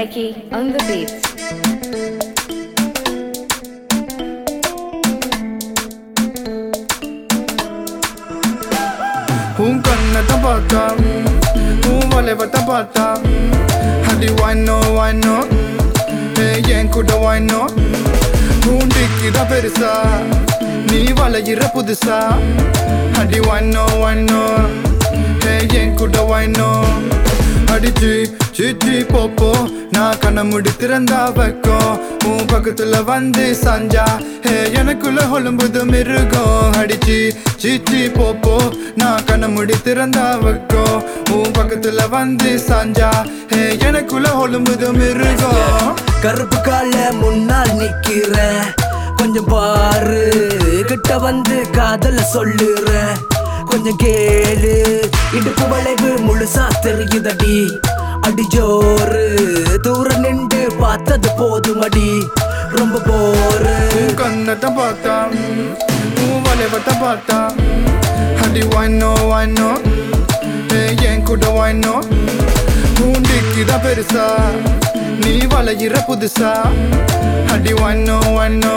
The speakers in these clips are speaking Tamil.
Mikey on the beats. உன் கண்ணத்தை பார்த்தா உன் வளைவத்தை பார்த்தா அடி வாய்னோ வாய்னோ என் கூட வாய்னோ உன் டிக்கிதான் பெருசா நீ வளையிற புதுசா அடி வாய்னோ வாய்னோ என் கூட வாய்னோ அடிச்சு சிச்சி போப்போ நான் கண்ண முடி திறந்தா வைக்கும் உன் பக்கத்துல வந்து சாஞ்சா ஹே எனக்குள்ள ஒழும்புது மிருகம் அடிச்சு சிச்சி போப்போ நான் கண்ண முடி திறந்தா வைக்கும் உன் பக்கத்துல வந்து சாஞ்சா ஹே எனக்குள்ள ஒழும்புது மிருகம் கருப்பு கால முன்னால் நிக்கிற கொஞ்சம் பாரு கிட்ட வந்து காதல சொல்லுற கொஞ்சம் கேளு இடுப்பு வளைவு முழுசா தெரியுதடி அடி ஜோரு தூரம் நின்று பார்த்தது போதுமடி ரொம்ப போரு உன் கண்ணத்தை பார்த்தா உன் வளைவத்தை பார்த்தா அடி வாய்னோ வாய்னோ என் கூட வாய்னோ உன் டிக்கிதான் பெருசா நீ வளையிற புதுசா அடி வாய்னோ வாய்னோ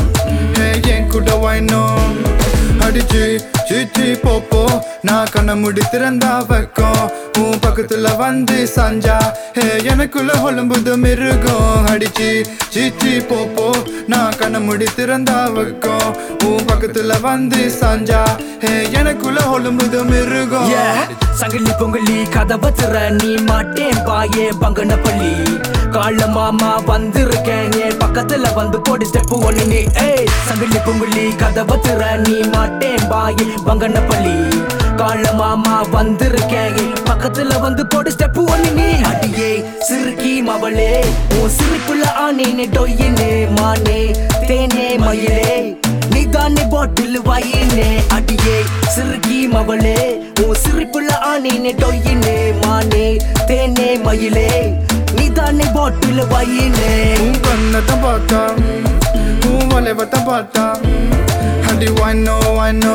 என் கூட வாய்னோ அடிச்சு சிச்சி போப்போ நான் கண்ண முடி திறந்தா வைக்கும் உன் பக்கத்துல வந்து சாஞ்சா ஹே எனக்குள்ள ஒழும்புது மிருகம் அடிச்சு சிச்சி போப்போ நான் கண்ண முடி திறந்தா வைக்கும் உன் பக்கத்துல வந்து சாஞ்சா ஹே எனக்குள்ள ஒழும்புது மிருகம் Yeah. சங்கிலி பொங்கலி கதவை திற நீ மாட்டேன் பாயே பங்கன பள்ளி கால மாமா வந்திருக்கேன் என் பக்கத்துல வந்து போடு ஸ்டெப் ஒண்ணு நீ ஏய் சங்கிலி பொங்கலி கதவை திற நீ மாட்டேன் பாயே பங்கன பள்ளி கால மாமா வந்திருக்கேன் என் பக்கத்துல வந்து போடு ஸ்டெப் ஒண்ணு நீ அடியே சிறுக்கி மவளே உன் சிரிப்புள்ள ஆனேனே டொய்யனே மானே தேனே மயிலே நீதானே பாட்டில் வாயினே அடியே சிறுகி மவளே உன் சிரிப்புள்ள ஆனேனே டொய்யினே மானே தேனே மயிலே நீதானே பாட்டில் வாயினே உன் கண்ணத்தை பார்த்தா உன் வளைவத்தை பார்த்தா அடி வாய்னோ வாய்னோ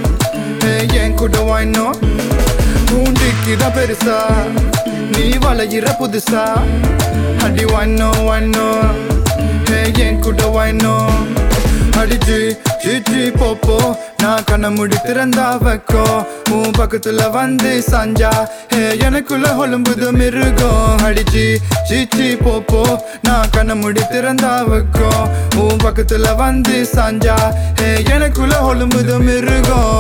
என் கூட வாய்னோ உன் டிக்கிதான் பெருசா நீ வளையிற புதுசா அடி வாய்னோ வாய்னோ என் கூட வாய்னோ அடிச்சு சிச்சி போப்போ நான் கண்ண முடி திறந்தா வைக்கும் உன் பக்கத்துல வந்து சாஞ்சா ஹே எனக்குள்ள ஒழும்புது மிருகம் அடிச்சு சிச்சி போப்போ நான் கண்ண முடி திறந்தா வைக்கும் உன் பக்கத்துல வந்து சாஞ்சா ஹே எனக்குள்ள ஒழும்புது மிருகம்